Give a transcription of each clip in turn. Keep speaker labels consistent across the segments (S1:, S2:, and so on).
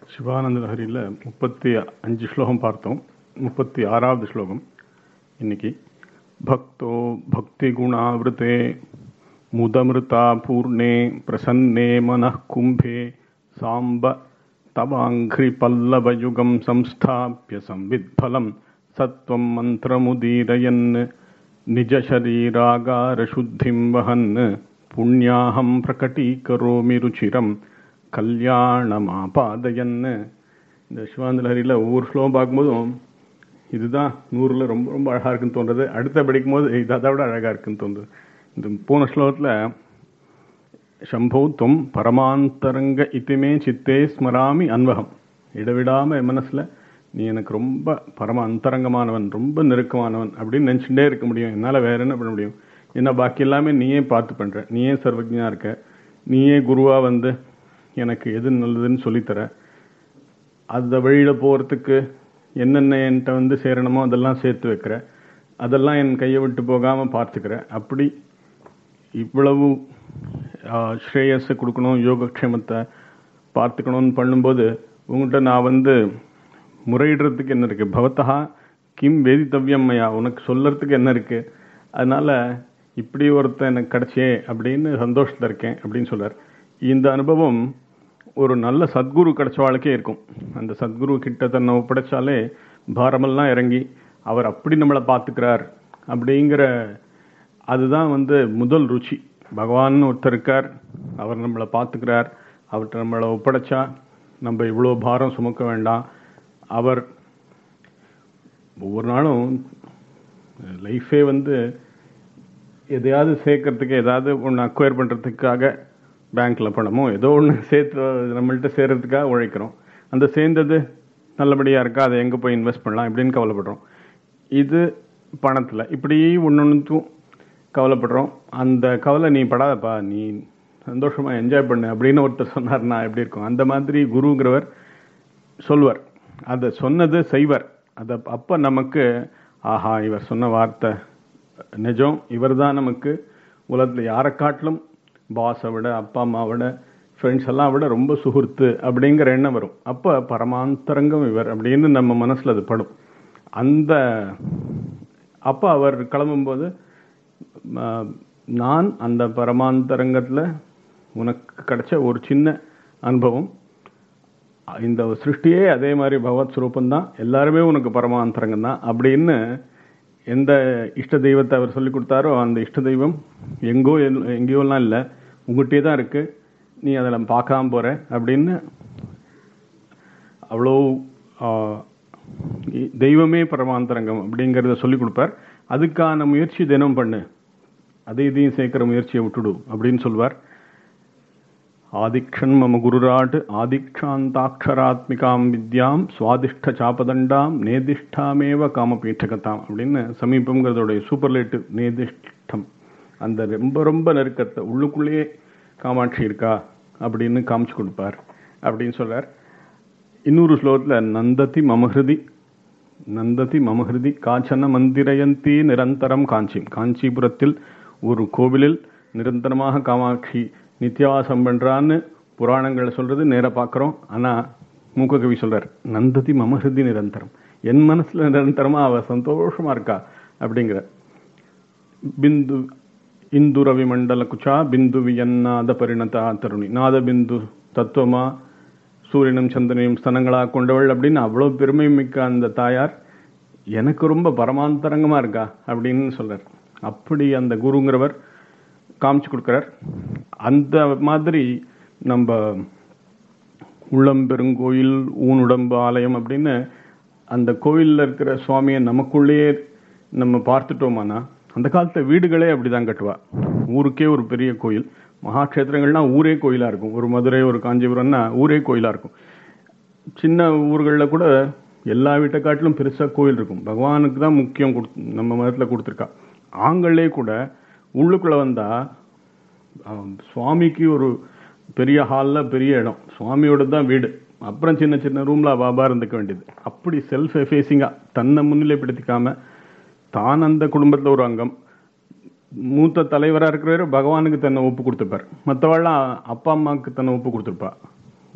S1: சிவானந்த லஹரியில் முப்பத்தி அஞ்சு ஸ்லோகம் பார்த்தோம் முப்பத்தி ஆறாவது ஸ்லோகம் இன்னைக்கு பக்தோ பக்தி குணாவிருத்தே முதமிருதா பூர்ணே பிரசன்னே மனः கும்பே சாம்ப தவாங்கிரி பல்லவயுகம் சம்ஸ்தாபிய சம்வித்பலம் சத்வம் மந்திரமுதீரயன் நிஜசரீராகாரசுத்திம் வஹன் புண்ணியாஹம் பிரகடீகரோமி ருச்சிரம் கல்யாணமாபாதயன் இந்த சிவாந்தலஹரியில் ஒவ்வொரு ஸ்லோகம் பார்க்கும்போதும் இதுதான் நூறில் ரொம்ப ரொம்ப அழகாக இருக்குன்னு தோன்றது அடுத்த படிக்கும் போது இது அதை விட அழகாக இருக்குன்னு தோன்றுது இந்த போன ஸ்லோகத்தில் சம்போ துவம் பரமாந்தரங்க இத்திமே சித்தே ஸ்மராமி அன்வகம் இடவிடாம என் மனசுல நீ எனக்கு ரொம்ப பரம அந்தரங்கமானவன் ரொம்ப நெருக்கமானவன் அப்படின்னு நினச்சிட்டே இருக்க முடியும் என்னால் வேற என்ன பண்ண முடியும் ஏன்னா பாக்கி எல்லாமே நீயே பார்த்து பண்ற நீயே சர்வஜனா இருக்க நீயே குருவா வந்து எனக்கு எது நல்லதுன்னு சொல்லித்தர அந்த வழியில போறதுக்கு என்னென்ன என்கிட்ட வந்து சேரணுமோ அதெல்லாம் சேர்த்து வைக்கிற அதெல்லாம் என் கையை விட்டு போகாம பார்த்துக்கிற அப்படி இவ்வளவு ஸ்ரேயஸை கொடுக்கணும் யோகக்ஷேமத்தை பார்த்துக்கணும்னு பண்ணும்போது உங்கள்கிட்ட நான் வந்து முறையிடுறதுக்கு என்ன இருக்கு பவத்தா கிம் வேதித்தவ்யம் ஐயா உனக்கு சொல்லறதுக்கு என்ன இருக்கு அதனால இப்படி ஒருத்தன் எனக்கு கிடைச்சே அப்படின்னு சந்தோஷத்தில் இருக்கேன் அப்படின்னு சொல்றார் இந்த அனுபவம் ஒரு நல்ல சத்குரு கிடைச்ச வாழ்க்கே இருக்கும் அந்த சத்குரு கிட்ட தன்னை ஒப்படைச்சாலே பாரமெல்லாம் இறங்கி அவர் அப்படி நம்மளை பார்த்துக்கிறார் அப்படிங்கிற அதுதான் வந்து முதல் ருச்சி பகவான் ஒருத்தர் இருக்கார் அவர் நம்மளை பார்த்துக்கிறார் அவர்கிட்ட நம்மளை ஒப்படைச்சா நம்ம இவ்வளோ பாரம் சுமக்க வேண்டாம் அவர் ஒவ்வொரு நாளும் லைஃபே வந்து எதையாவது சேர்க்கறதுக்கு ஏதாவது ஒன்று அக்வயர் பண்ணுறதுக்காக பேங்க்ல பணமோ ஏதோ ஒன்று சேர்த்து நம்மள்ட்ட சேர்றதுக்காக உழைக்கிறோம் அந்த சேர்ந்தது நல்லபடியாக இருக்கா அதை எங்கே போய் இன்வெஸ்ட் பண்ணலாம் இப்படின்னு கவலைப்படுறோம் இது பணத்தில் இப்படி ஒன்று ஒன்றுத்தும் கவலைப்படுறோம் அந்த கவலை நீ படாதப்பா நீ சந்தோஷமா என்ஜாய் பண்ணு அப்படின்னு ஒருத்தர் சொன்னார்னா எப்படி இருக்கும் அந்த மாதிரி குருங்கிறவர் சொல்வார் அதை சொன்னது செய்வர் அதை அப்போ நமக்கு ஆஹா இவர் சொன்ன வார்த்தை நிஜம் இவர் தான் நமக்கு உலகத்தில் யாரை காட்டிலும் பாஸை விட அப்பா அம்மாவை விட ஃப்ரெண்ட்ஸ் எல்லாம் விட ரொம்ப சுகுர்த்து அப்படிங்கிற எண்ணம் வரும் அப்போ பரமாந்தரங்கம் இவர் அப்படின்னு நம்ம மனசில் அது படும் அந்த அப்போ அவர் கிளம்பும்போது நான் அந்த பரமாந்தரங்கத்தில் உனக்கு கிடைச்ச ஒரு சின்ன அனுபவம் இந்த சிருஷ்டியே அதே மாதிரி பகவத் ஸ்வரூபம் தான் எல்லாருமே உனக்கு பரமாந்தரங்கம் தான் அப்படின்னு எந்த இஷ்ட தெய்வத்தை அவர் சொல்லி கொடுத்தாரோ அந்த இஷ்ட தெய்வம் எங்கோ எங்கேயோலாம் இல்லை உங்கள்கிட்டயே தான் இருக்கு நீ அதில் பார்க்காம போற அப்படின்னு அவ்வளோ தெய்வமே பரமாந்தரங்கம் அப்படிங்கிறத சொல்லி கொடுப்பார் அதுக்கான முயற்சி தினம் பண்ணு அதை இதையும் சேர்க்கிற முயற்சியை விட்டுடு அப்படின்னு சொல்வார் ஆதிக்ஷன் மம குருராட் ஆதிக்ஷாந்தாட்சராத்மிகாம் வித்யாம் சுவாதிஷ்ட சாபதண்டாம் நேதிஷ்டாமேவ காமபீட்டகத்தாம் அப்படின்னு சமீபங்கிறதோடைய சூப்பர்லேட்டிவ் நேதிஷ்டம் அந்த ரொம்ப ரொம்ப நெருக்கத்தை உள்ளுக்குள்ளேயே காமாட்சி இருக்கா அப்படின்னு காமிச்சு கொடுப்பார் அப்படின்னு சொல்றார் இன்னொரு ஸ்லோகத்தில் நந்ததி மமஹிருதி நந்ததி மமஹிருதி காஞ்சன மந்திரயந்தி நிரந்தரம் காஞ்சி காஞ்சிபுரத்தில் ஒரு கோவிலில் நிரந்தரமாக காமாட்சி நித்தியாவாசம் பண்றான்னு புராணங்களை சொல்றது நேர பார்க்குறோம் ஆனா மூக்ககவி சொல்றார் நந்ததி மமஹிருதி நிரந்தரம் என் மனசுல நிரந்தரமா அவ சந்தோஷமா இருக்கா அப்படிங்கிற பிந்து இந்து ரவி மண்டல குச்சா பிந்து வியன்னாத பரிணதா தருணி நாத பிந்து தத்துவமா சூரியனும் சந்திரனையும் ஸ்தனங்களா கொண்டவள் அப்படின்னு அவ்வளோ பெருமை மிக்க அந்த தாயார் எனக்கு ரொம்ப பரமாந்தரங்கமா இருக்கா அப்படின்னு சொல்றார் அப்படி அந்த குருங்கிறவர் காமிச்சு கொடுக்குறார் அந்த மாதிரி நம்ம உள்ளம் பெருங்கோயில் ஊனுடம்பு ஆலயம் அப்படின்னு அந்த கோயிலில் இருக்கிற சுவாமியை நமக்குள்ளேயே நம்ம பார்த்துட்டோமானா அந்த காலத்து வீடுகளே அப்படிதான் கட்டுவா ஊருக்கே ஒரு பெரிய கோயில் மகாக்ஷேத்திரங்கள்னா ஊரே கோயிலா இருக்கும் ஒரு மதுரை ஒரு காஞ்சிபுரம்னா ஊரே கோயிலா இருக்கும் சின்ன ஊர்களில் கூட எல்லா வீட்டை காட்டிலும் பெருசா கோயில் இருக்கும் பகவானுக்கு தான் முக்கியம் நம்ம மதத்தில் கொடுத்துருக்கா ஆண்களே கூட உள்ளுக்குள்ள வந்தா சுவாமிக்கு ஒரு பெரிய ஹாலில் பெரிய இடம் சுவாமியோட தான் வீடு அப்புறம் சின்ன சின்ன ரூம்ல பாபா இருந்துக்க வேண்டியது அப்படி செல்ஃப் எஃபேஸிங்கா தன்னை முன்னிலைப்படுத்திக்காம தான் அந்த குடும்பத்தில் ஒரு அங்கம் மூத்த தலைவராக இருக்கிறவர் பகவானுக்கு தன்னை ஒப்பு கொடுத்துப்பார் மற்றவாள்லாம் அப்பா அம்மாவுக்கு தன்னை ஒப்பு கொடுத்துருப்பா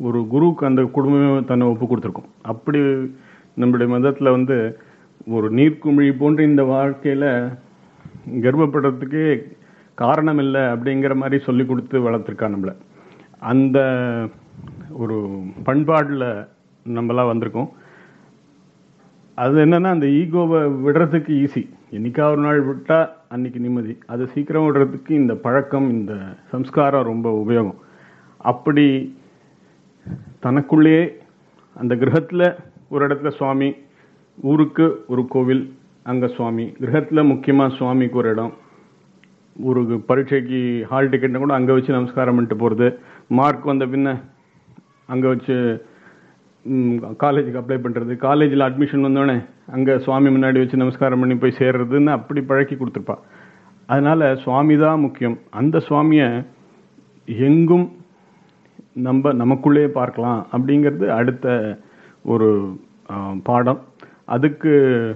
S1: ஒரு குருவுக்கு அந்த குடும்பமே தன்னை ஒப்பு கொடுத்துருக்கும் அப்படி நம்முடைய மதத்தில் வந்து ஒரு நீர்க்குமிழி போன்ற இந்த வாழ்க்கையில் கர்ப்பப்படுறதுக்கே காரணம் இல்லை அப்படிங்கிற மாதிரி சொல்லி கொடுத்து வளர்த்துருக்கா நம்மளை அந்த ஒரு பண்பாடில் நம்மளாம் வந்திருக்கோம் அது என்னன்னா அந்த ஈகோவை விடுறதுக்கு ஈஸி என்னைக்கா ஒரு நாள் விட்டா அன்னைக்கு நிம்மதி அதை சீக்கிரம் விடுறதுக்கு இந்த பழக்கம் இந்த சம்ஸ்காரம் ரொம்ப உபயோகம் அப்படி தனக்குள்ளேயே அந்த கிரகத்தில் ஒரு இடத்துல சுவாமி ஊருக்கு ஒரு கோவில் அங்கே சுவாமி கிரகத்தில் முக்கியமாக சுவாமிக்கு ஒரு இடம் ஒரு பரீட்சைக்கு ஹால் டிக்கெட்னா கூட அங்கே வச்சு நமஸ்காரம் பண்ணிட்டு போகிறது மார்க் வந்த பின்ன அங்கே வச்சு காலேஜுக்கு அப்ளை பண்ணுறது காலேஜில் அட்மிஷன் வந்தோடனே அங்கே சுவாமி முன்னாடி வச்சு நமஸ்காரம் பண்ணி போய் சேர்றதுன்னு அப்படி பழக்கி கொடுத்துருப்பா அதனால சுவாமி தான் முக்கியம் அந்த சுவாமியை எங்கும் நம்ம நமக்குள்ளே பார்க்கலாம் அப்படிங்கிறது அடுத்த ஒரு பாடம் அதுக்கு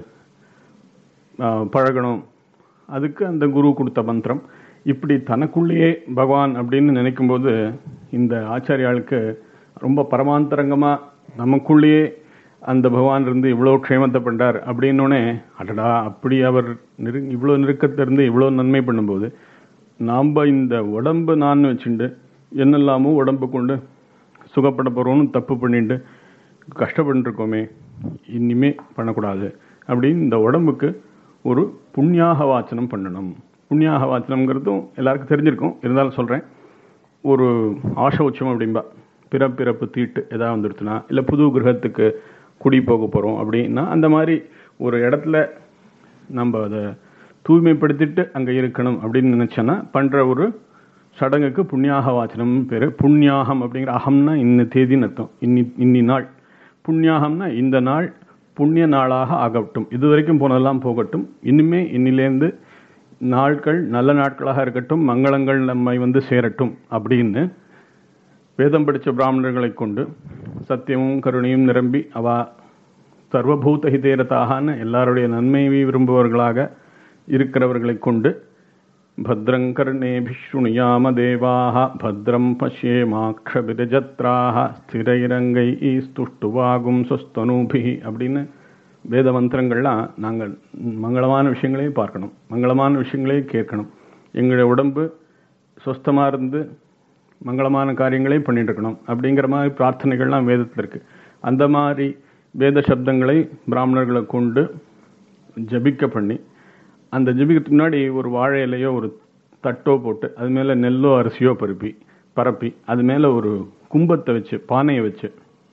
S1: பழகணும் அதுக்கு அந்த குரு கொடுத்த மந்திரம் இப்படி தனக்குள்ளேயே பகவான் அப்படின்னு நினைக்கும்போது இந்த ஆச்சாரியாளுக்கு ரொம்ப பரமாந்தரங்கமாக நமக்குள்ளேயே அந்த பகவான் இருந்து இவ்வளோ க்ஷேமத்தை பண்ணுறார் அப்படின்னோடனே அடடா அப்படி அவர் நெரு இவ்வளோ நெருக்கத்திலிருந்து இவ்வளோ நன்மை பண்ணும்போது நாம் இந்த உடம்பு நான் வச்சுட்டு என்னெல்லாமோ உடம்பு கொண்டு சுகப்பட போகிறோன்னு தப்பு பண்ணிட்டு கஷ்டப்பட்டுருக்கோமே இனிமே பண்ணக்கூடாது அப்படின்னு இந்த உடம்புக்கு ஒரு புண்ணியாக வாச்சனம் பண்ணணும் புண்ணியாக வாச்சனம்ங்கிறதும் எல்லாருக்கும் தெரிஞ்சிருக்கும் இருந்தாலும் சொல்கிறேன் ஒரு ஆசோச்சம் அப்படின்பா பிறப்பிறப்பு தீட்டு எதாவது வந்துடுச்சுன்னா இல்லை புது கிரகத்துக்கு குடி போக போகிறோம் அப்படின்னா அந்த மாதிரி ஒரு இடத்துல நம்ம அதை தூய்மைப்படுத்திட்டு அங்கே இருக்கணும் அப்படின்னு நினச்சோன்னா பண்ணுற ஒரு சடங்குக்கு புண்ணியாக வாச்சனம் பேர் புண்ணியாகம் அப்படிங்கிற அகம்னா இன்ன தேதின்னு அர்த்தம் இன்னி இன்னி நாள் புண்ணியாகம்னா இந்த நாள் புண்ணிய நாளாக ஆகட்டும் இது வரைக்கும் போனதெல்லாம் போகட்டும் இனிமே இன்னிலேருந்து நாட்கள் நல்ல நாட்களாக இருக்கட்டும் மங்களங்கள் நம்மை வந்து சேரட்டும் அப்படின்னு வேதம் படித்த பிராமணர்களை கொண்டு சத்தியமும் கருணையும் நிரம்பி அவ சர்வபூத ஹிதேரதாகன்னு எல்லாருடைய நன்மையை விரும்புபவர்களாக இருக்கிறவர்களை கொண்டு भद्रङ्कर्णेभिशृणुयाम देवाः भद्रं पश्येमाक्षभिरजत्राः ஸ்திரைரங்கை ஈஸ்துஷ்டுவாகும் சொஸ்தனூபிஹி அப்படின்னு வேத மந்திரங்கள்லாம் நாங்கள் மங்களமான விஷயங்களே பார்க்கணும் மங்களமான விஷயங்களே கேட்கணும் எங்களுடைய உடம்பு சொஸ்தமாக இருந்து மங்களமான காரியங்களே பண்ணிட்டு இருக்கணும் அப்படிங்கிற மாதிரி பிரார்த்தனைகள்லாம் வேதத்தில் இருக்கு அந்த மாதிரி வேத சப்தங்களை பிராமணர்களை கொண்டு ஜபிக்க பண்ணி அந்த ஜபிக்கிறதுக்கு முன்னாடி ஒரு வாழை இலையோ ஒரு தட்டோ போட்டு அது மேலே நெல்லோ அரிசியோ பருப்பி பரப்பி அது மேலே ஒரு கும்பத்தை வச்சு பானையை வச்சு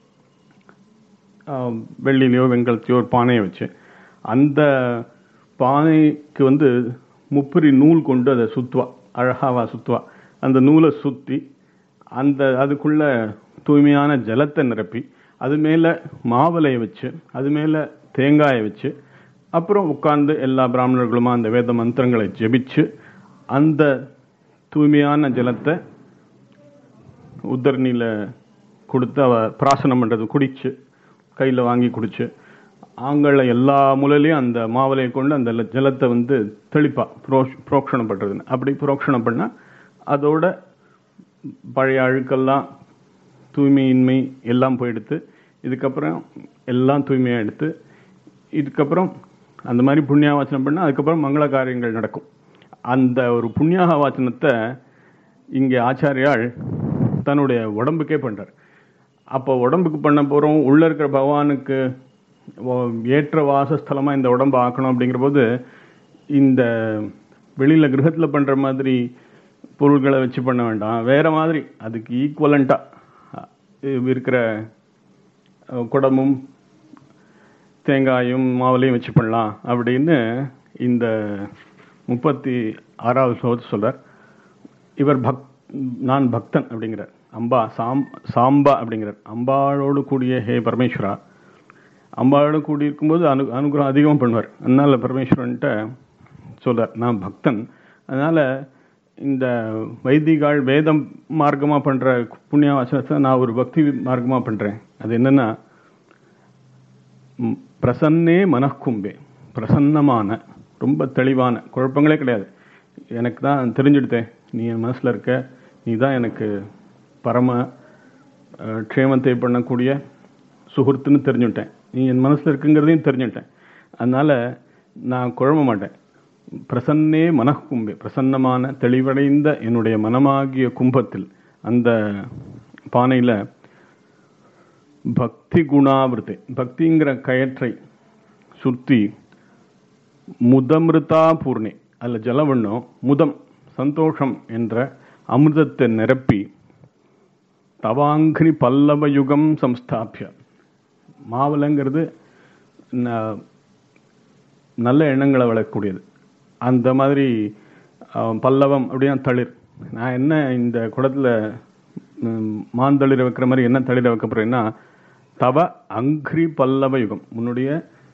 S1: வெள்ளிலையோ வெங்கலத்தையோ ஒரு பானையை வச்சு அந்த பானைக்கு வந்து முப்புரி நூல் கொண்டு அதை சுத்துவா அழகாவா சுத்துவா அந்த நூலை சுற்றி அந்த அதுக்குள்ள தூய்மையான ஜலத்தை நிரப்பி அது மேலே மாவலையை வச்சு அது மேலே தேங்காயை வச்சு அப்புறம் உட்கார்ந்து எல்லா பிராமணர்களுமா அந்த வேத மந்திரங்களை ஜெபிச்சு அந்த தூய்மையான ஜலத்தை உத்தரணியில் கொடுத்து அவ பிராசனம் பண்ணுறது குடிச்சு கையில் வாங்கி குடிச்சு ஆங்கள எல்லா மூலையிலையும் அந்த மாவலையை கொண்டு அந்த ஜலத்தை வந்து தெளிப்பா புரோஷ் புரோக்ஷணம் பண்ணுறதுன்னு அப்படி புரோக்ஷணம் பண்ணால் அதோட பழைய அழுக்கெல்லாம் தூய்மையின்மை எல்லாம் போயிடுத்து இதுக்கப்புறம் எல்லாம் தூய்மையாக எடுத்து இதுக்கப்புறம் அந்த மாதிரி புண்ணிய வாசனம் பண்ணால் அதுக்கப்புறம் மங்கள காரியங்கள் நடக்கும் அந்த ஒரு புண்ணியாக வாசனத்தை இங்கே ஆச்சாரியால் தன்னுடைய உடம்புக்கே பண்ணுறார் அப்போ உடம்புக்கு பண்ண போகிறோம் உள்ளே இருக்கிற பகவானுக்கு ஏற்ற வாசஸ்தலமாக இந்த உடம்பு ஆக்கணும் அப்படிங்கிற போது இந்த வெளியில் கிரகத்தில் பண்ணுற மாதிரி பொருள்களை வச்சு பண்ண வேண்டாம் வேற மாதிரி அதுக்கு ஈக்குவலண்ட்டாக இருக்கிற குடமும் தேங்காயும் மாவுலையும் வச்சு பண்ணலாம் அப்படின்னு இந்த முப்பத்தி ஆறாவது ஸ்லோகத்தை சொல்றார் இவர் பக் நான் பக்தன் அப்படிங்கிறார் அம்பா சாம் சாம்பா அப்படிங்கிறார் அம்பாளோடு கூடிய ஹே பரமேஸ்வரா அம்பாளோடு கூடி இருக்கும்போது அனு அனுகிரகம் அதிகமாக பண்ணுவார் அதனால பரமேஸ்வரன்ட்ட சொல்றார் நான் பக்தன் அதனால இந்த வைதிகால் வேதம் மார்க்கமாக பண்ணுற புண்ணிய வாசனத்தை நான் ஒரு பக்தி மார்க்கமாக பண்ணுறேன் அது என்னன்னா பிரசன்னே மனக்கும்பே பிரசன்னமான ரொம்ப தெளிவான குழப்பங்களே கிடையாது எனக்கு தான் தெரிஞ்சுடுத்தேன் நீ என் மனசில் இருக்க நீ தான் எனக்கு பரம அஹ், க்ஷேமத்தை பண்ணக்கூடிய சுகுர்த்துன்னு தெரிஞ்சுட்டேன் நீ என் மனசில் இருக்குங்கிறதையும் தெரிஞ்சுட்டேன் அதனால நான் குழம்ப மாட்டேன் பிரசன்னே மனக்கும்பே பிரசன்னமான தெளிவடைந்த என்னுடைய மனமாகிய கும்பத்தில் அந்த பானையில் பக்தி குணாவிருத்தை பக்திங்கிற கயற்றை சுத்தி முதமிருதா பூர்ணே அதில் ஜலவண்ணம் முதம் சந்தோஷம் என்ற அமிர்தத்தை நிரப்பி தவாங்கினி பல்லவ யுகம் சம்ஸ்தாபிய மாவலங்கிறது ந- நல்ல எண்ணங்களை வளர்க்கக்கூடியது அந்த மாதிரி அஹ், பல்லவம் அப்படின்னா தளிர் நான் என்ன இந்த குடத்துல ம், மாந்தளிர வைக்கிற மாதிரி என்ன தளிர வைக்க போறேன்னா தவ அங்கிரி பல்லவ யுகம் உன்னுடைய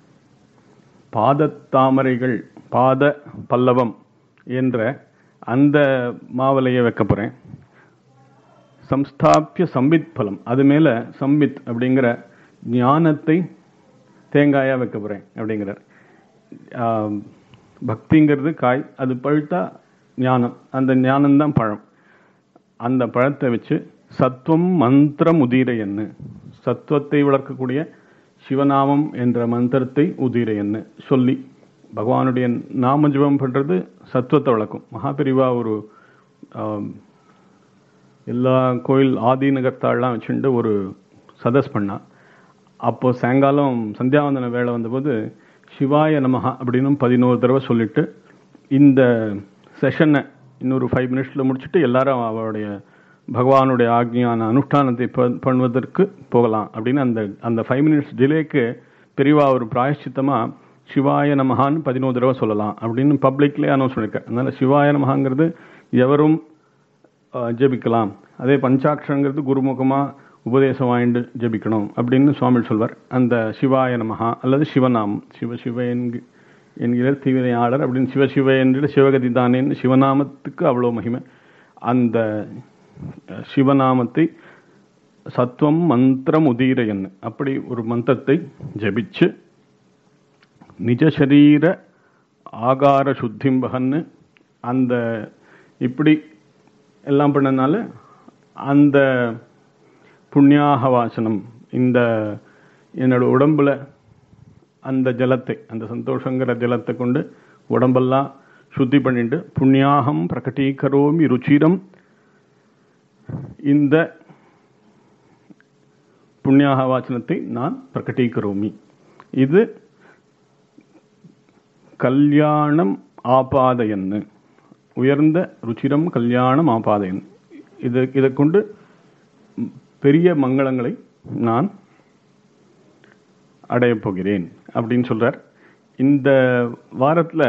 S1: பாதத்தாமரைகள் பாத பல்லவம் என்ற அந்த மாவலையை வைக்க போறேன் சம்ஸ்தாபிய சம்பித் பலம் அது மேல சம்பித் அப்படிங்கிற ஞானத்தை தேங்காயா வைக்க போறேன் அப்படிங்கிறார் ஆம், பக்திங்கிறது காய் அது பழுத்தா ஞானம் அந்த ஞானம்தான் பழம் அந்த பழத்தை வச்சு சத்துவம் மந்திரம் உதீரையன்னு சத்துவத்தை வளர்க்கக்கூடிய சிவநாமம் என்ற மந்திரத்தை உதீரையன்னு சொல்லி பகவானுடைய நாம ஜபம் பண்றது சத்துவத்தை வளர்க்கும் மகாபெரிவா ஒரு ஆம், எல்லா கோயில் ஆதீனகர்த்தாள்லாம் வச்சுட்டு ஒரு சதஸ் பண்ணா அப்போ சாயங்காலம் சந்தியாவந்தன வேலை வந்தபோது சிவாய நமஹா அப்படின்னு பதினோரு தடவை சொல்லிட்டு இந்த செஷனை இன்னொரு ஃபைவ் மினிட்ஸில் முடிச்சுட்டு எல்லாரும் அவருடைய பகவானுடைய ஆக்ஞான அனுஷ்டானத்தை ப- பண்ணுவதற்கு போகலாம் அப்படின்னு அந்த அந்த ஃபைவ் மினிட்ஸ் டிலேக்கு பெரியவா ஒரு பிராயஷ்சித்தமா சிவாய நமஹான்னு பதினோரு தடவை சொல்லலாம் அப்படின்னு பப்ளிக்லேயே அனௌன்ஸ் பண்ணியிருக்காரு அதனால சிவாய நமஹாங்கிறது எவரும் அஹ், ஜெபிக்கலாம் அதே பஞ்சாட்சரங்கிறது குருமுகமா உபதேசம் வாங்கிட்டு ஜெபிக்கணும் அப்படின்னு சுவாமி சொல்வார் அந்த சிவாய நமஹா அல்லது சிவநாமம் சிவ சிவ என்கு என்கிற தீவினையாளர் அப்படின்னு சிவ சிவ என்கிற சிவகதி தானேன்னு சிவநாமத்துக்கு அவ்வளோ மகிமை அந்த அஹ், சிவநாமத்தை சத்துவம் மந்திரம் உதீரையன்னு அப்படி ஒரு மந்திரத்தை ஜெபிச்சு நிஜ சரீர ஆகார சுத்திம்பகன்னு அந்த இப்படி எல்லாம் பண்ணனால அந்த புண்ணியாக வாசனம் இந்த என்னோட உடம்புல அந்த ஜலத்தை அந்த சந்தோஷங்கிற ஜலத்தை கொண்டு உடம்பெல்லாம் சுத்தி பண்ணிட்டு புண்ணியாகம் பிரகடீகரோமி ருச்சிரம் இந்த புண்ணியாக வாசனத்தை நான் பிரகடீகரோமி இது கல்யாணம் ஆபாதையன்னு உயர்ந்த ருச்சிரம் கல்யாணம் ஆபாதையன் இது இதை கொண்டு ம், பெரிய மங்களங்களை நான் அடையப் போகிறேன் அப்படின்னு சொல்றார் இந்த வாரத்துல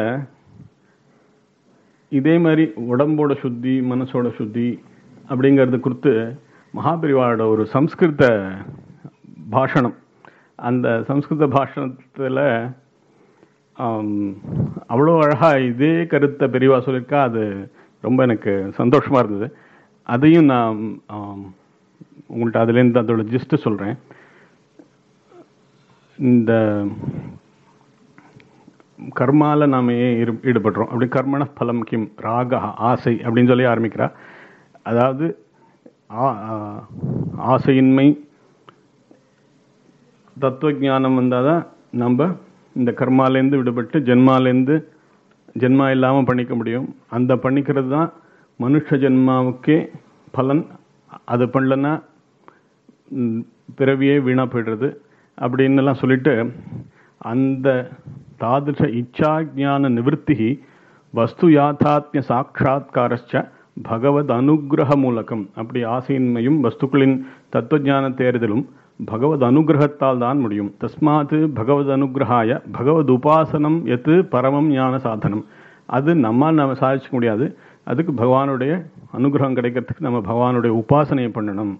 S1: இதே மாதிரி உடம்போட சுத்தி மனசோட சுத்தி அப்படிங்கிறது குறித்து மகாபெரிவாளோட ஒரு சம்ஸ்கிருத பாஷணம் அந்த சம்ஸ்கிருத பாஷணத்துல ஆம், அவ்வளோ அழகா இதே கருத்தை பெரியவா சொல்லியிருக்கா அது ரொம்ப எனக்கு சந்தோஷமா இருந்தது அதையும் நான் ஆம், உங்கள்கிட்ட அதுலேருந்து அதோட ஜிஸ்ட் சொல்றேன் இந்த கர்மால நாம ஏன் ஈடு- ஈடுபடுறோம் அப்படி கர்மண பலம் கிம் ராக ஆசை அப்படின்னு சொல்லி ஆரம்பிக்கிறா அதாவது ஆ- ஆ- ஆசையின்மை தத்துவ ஞானம் வந்தாதான் நம்ம இந்த கர்மாலேருந்து விடுபட்டு ஜென்மாலேருந்து ஜென்மா இல்லாமல் பண்ணிக்க முடியும் அந்த பண்ணிக்கிறது தான் மனுஷ ஜென்மாவுக்கே பலன் அது பண்ணலன்னா ம், பிறவியே வீணா போயிடுறது அப்படின்னு எல்லாம் சொல்லிட்டு அந்த தாதிருஷ இச்சா ஞான நிவர்த்தி வஸ்து யாத்தாத்மிய சாட்சாத்காரச்ச பகவத் அனுகிரக மூலகம் அப்படி ஆசையின்மையும் வஸ்துக்களின் தத்துவ ஞான தேர்தலும் பகவத் அனுகிரகத்தால் தான் முடியும் தஸ்மாத் பகவத் அனுகிரகாய பகவத் உபாசனம் எத்து பரமம் ஞான சாதனம் அது நம்ம நம்ம சாதிச்சுக்க முடியாது அதுக்கு பகவானுடைய அனுகிரகம் கிடைக்கிறதுக்கு நம்ம பகவானுடைய உபாசனையை பண்ணணும்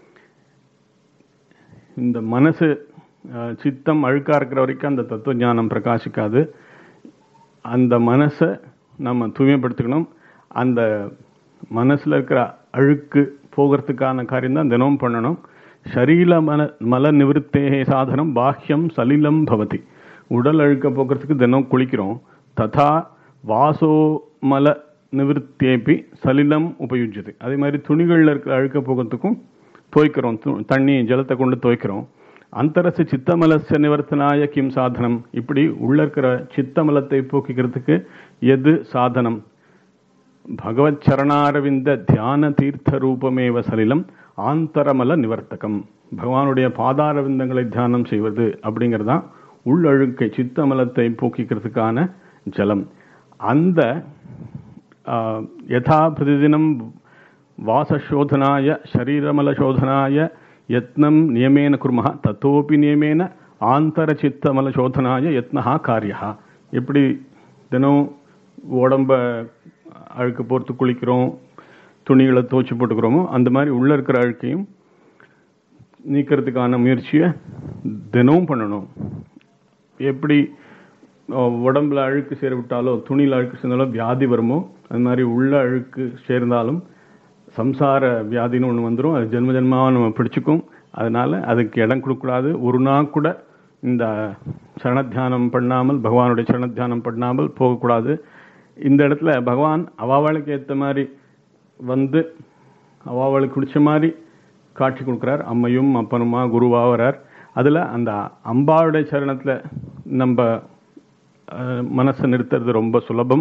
S1: இந்த மனசு அஹ், சித்தம் அழுக்கா இருக்கிற வரைக்கும் அந்த தத்துவ ஞானம் பிரகாசிக்காது அந்த மனசை நம்ம தூய்மைப்படுத்திக்கணும் அந்த மனசுல இருக்கிற அழுக்கு போகிறதுக்கான காரியம் தான் தினமும் பண்ணணும் ஷரீல மல மல நிவர்த்தே சாதனம் பாஹ்யம் சலிலம் பவதி உடல் அழுக்க போக்குறதுக்கு தினம் குளிக்கிறோம் ததா வாசோ மல நிவர்த்தியேபி சலிலம் உபயுஜ்யது அதே மாதிரி துணிகள்ல இருக்கிற அழுக்க போகிறதுக்கும் துவைக்கிறோம் து- தண்ணி ஜலத்தை கொண்டு துவைக்கிறோம் அந்தரசு சித்தமலச நிவர்த்தனாய கிம் சாதனம் இப்படி உள்ள இருக்கிற சித்தமலத்தை போக்கிக்கிறதுக்கு எது சாதனம் பகவத் சரணாரவிந்த தியான தீர்த்த ரூபமேவ சலிலம் ஆந்தரமல நிவர்த்தகம் பகவானுடைய பாதாரவிந்தங்களை தியானம் செய்வது அப்படிங்கிறது தான் உள்ளழுக்கை சித்தமலத்தை போக்கிக்கிறதுக்கான ஜலம் அந்த ஆ, யதா பிரதிதினம் வாசசோதனாய சரீரமலசோதனாய யத்னம் நியமேன குர்மः தத்தோபி நியமேன ஆந்தரச்சித்தமலசோதனாய யத்னஹா காரியா எப்படி தினம் உடம்ப அழுக்கு போர்த்து குளிக்கிறோம் துணிகளை துவைச்சு போட்டுக்கிறோமோ அந்த மாதிரி உள்ள இருக்கிற அழுக்கையும் நீக்கிறதுக்கான முயற்சியை தினமும் பண்ணணும் எப்படி அஹ், உடம்புல அழுக்கு சேர விட்டாலோ துணியில் அழுக்கு சேர்ந்தாலோ வியாதி வருமோ அது மாதிரி உள்ள அழுக்கு சேர்ந்தாலும் சம்சார வியாதின்னு ஒன்று வந்துடும் அது ஜென்ம ஜென்மாவை நம்ம பிடிச்சிக்கும் அதனால அதுக்கு இடம் கொடுக்கக்கூடாது ஒரு நாள் கூட இந்த சரணத்தியானம் பண்ணாமல் பகவானுடைய சரணத்தியானம் பண்ணாமல் போகக்கூடாது இந்த இடத்துல பகவான் அவாவாளுக்கு ஏற்ற மாதிரி வந்து அவாவாளுக்கு பிடிச்ச மாதிரி காட்சி கொடுக்குறார் அம்மையும் அப்பனுமா குருவா வரார் அதில் அந்த அம்பாளுடைய சரணத்தில் நம்ம அஹ், மனசை நிறுத்துறது ரொம்ப சுலபம்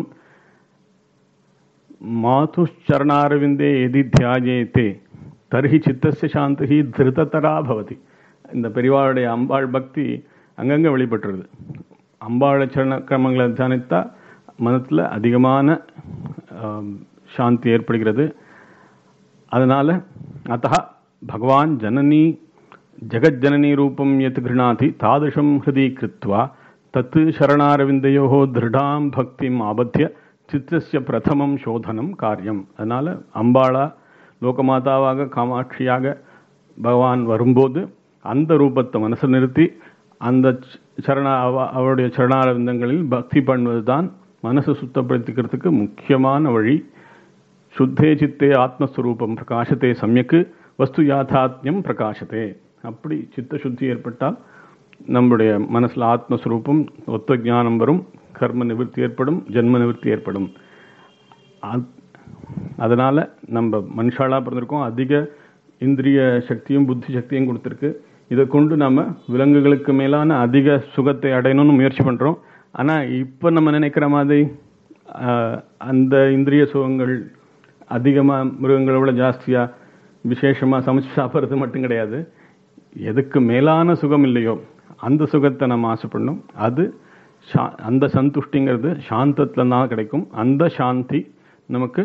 S1: மாதுச்சரணாரவிந்தே எதி தியாயேத்தே தர்ஹி சித்தஸ்ய சாந்தி திருதத்தரா பவதி இந்த பெரியவாளுடைய அம்பாள் பக்தி அங்கங்கே வெளிப்பட்டுருது அம்பாளை சரண கிரமங்களை தியானித்தா மனத்தில் அதிகமான ஆம், சாந்தி ஏற்படுகிறது அதனால அத்தः பகவான் ஜனனி ஜெகஜனனி ரூபம் யத் கிருணாதி தாதுஷம் ஹிருதி கிருத்வா தத் சரணாரவிந்தயோ திருடாம் பக்திம் ஆபத்திய சித்தஸ்ய பிரதமம் சோதனம் காரியம் அதனால அம்பாளா லோகமாதாவாக காமாட்சியாக பகவான் வரும்போது அந்த ரூபத்தை மனசில் நிறுத்தி அந்த ச- சரண அவ- அவருடைய சரணாரவிந்தங்களில் பக்தி பண்ணுவதுதான் மனசு சுத்தப்படுத்திக்கிறதுக்கு முக்கியமான வழி சுத்தே சித்தே ஆத்மஸ்வரூபம் பிரகாசத்தே சமயக்கு வஸ்து யாதாத்மியம் பிரகாசத்தே அப்படி சித்த சுத்தி ஏற்பட்டால் நம்முடைய மனசுல ஆத்மஸ்வரூபம் ஒத்த ஞானம் வரும் கர்ம நிவர்த்தி ஏற்படும் ஜென்ம நிவர்த்தி ஏற்படும் அத்- அதனால நம்ம மனுஷாலா பிறந்திருக்கோம் அதிக இந்திரிய சக்தியும் புத்தி சக்தியும் கொடுத்துருக்கு இதை கொண்டு நம்ம விலங்குகளுக்கு மேலான அதிக சுகத்தை அடையணும்னு முயற்சி பண்றோம் ஆனா இப்ப நம்ம நினைக்கிற மாதிரி ஆஹ், அந்த இந்திரிய சுகங்கள் அதிகமா மிருகங்களை விட ஜாஸ்தியா விசேஷமா சமைச்சு சாப்பிட்றது மட்டும் கிடையாது எதுக்கு மேலான சுகம் இல்லையோ அந்த சுகத்தை நம்ம ஆசைப்படணும் அது சா- அந்த சந்துஷ்டிங்கிறது சாந்தத்துல தான் கிடைக்கும் அந்த சாந்தி நமக்கு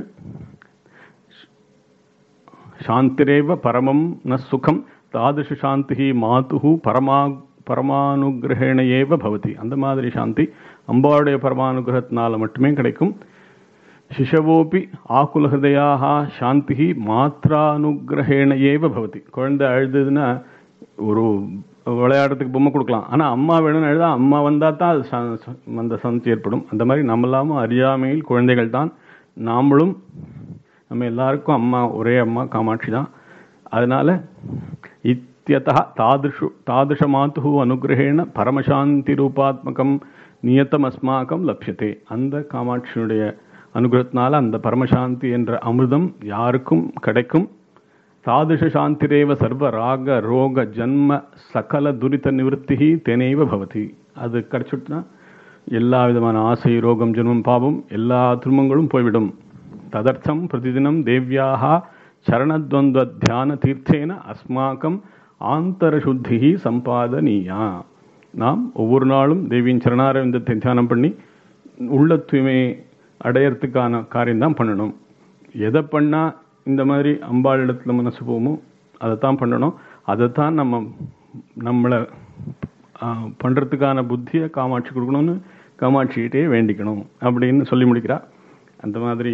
S1: சாந்திரேவ பரமம் ந சுகம் தாதிருஷ சாந்தி மாதுஹு பரமா பரமானுகிரகேண ஏவ பவதி அந்த மாதிரி சாந்தி அம்பாவுடைய பரமானுகிரகத்தினால மட்டுமே கிடைக்கும் சிசவோபி ஆகுலஹதயாக சாந்தி மாத்ரானுகிரகேண ஏவ பவதி குழந்தை அழுதுன்னா ஒரு விளையாடுறதுக்கு பொம்மை கொடுக்கலாம் ஆனா அம்மா வேணும்னு எழுதா அம்மா வந்தா தான் அது ச- ச- அந்த சந்தி ஏற்படும் அந்த மாதிரி நம்மளாமும் அறியாமையில் குழந்தைகள் தான் நாமளும் நம்ம எல்லாருக்கும் அம்மா ஒரே அம்மா காமாட்சி தான் அதனால இத்தியதா தாதிருஷு தாதிருஷ மாத்து அனுகிரகேண பரமசாந்தி ரூபாத்மகம் நியத்தம் அஸ்மாக்கம் லப்யதே அந்த காமாட்சியினுடைய அனுகிரகத்தினால அந்த பரமசாந்தி என்ற அமிர்தம் யாருக்கும் கிடைக்கும் தாதிருஷ சாந்திரேவ சர்வ ராக ரோக ஜன்ம சகல துரித நிவர்த்தி தெனைவ பவதி அது கிடைச்சுட்டுனா எல்லா விதமான ஆசை ரோகம் ஜென்மம் பாவம் எல்லா துன்பங்களும் போய்விடும் ததர்த்தம் பிரதிதினம் தேவ்யாக சரணத்வந்த தியான தீர்த்தேன அஸ்மாக்கம் ஆந்தரசுத்தி சம்பாதனீயா நாம் ஒவ்வொரு நாளும் தேவியின் சரணாரவிந்தத்தை தியானம் பண்ணி உள்ள தூய்மை அடையறதுக்கான காரியம் தான் பண்ணணும் எதை பண்ணா இந்த மாதிரி அம்பாள் இடத்துல மனசு போகுமோ அதைத்தான் பண்ணணும் அதைத்தான் நம்ம நம்மளை ஆஹ், பண்றதுக்கான புத்தியை காமாட்சி கொடுக்கணும்னு காமாட்சிகிட்டே வேண்டிக்கணும் அப்படின்னு சொல்லி முடிக்கிறா அந்த மாதிரி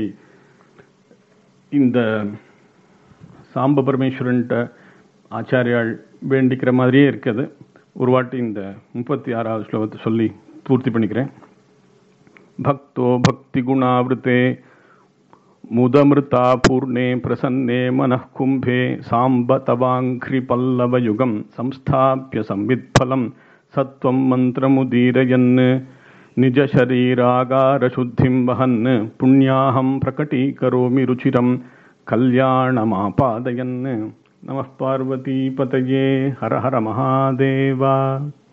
S1: இந்த சாம்ப பரமேஸ்வரன்ட்ட ஆச்சாரியாள் வேண்டிக்கிற மாதிரியே இருக்குது ஒரு வாட்டி இந்த முப்பத்தி ஆறாவது ஸ்லோகத்தை சொல்லி பூர்த்தி பண்ணிக்கிறேன் भक्तो भक्तिगुणावृते मुदमृता पूर्णे प्रसन्ने मनः कुम्भे साम्ब तवाङ्घ्रिपल्लवयुगं संस्थाप्य संवित्फलं सत्त्वं मन्त्रमुदीरयन् निजशरीरागारशुद्धिं वहन् पुण्याहं प्रकटीकरोमि रुचिरं कल्याणमापादयन् நம பார்வதி பதயே ஹர ஹர மகாதேவா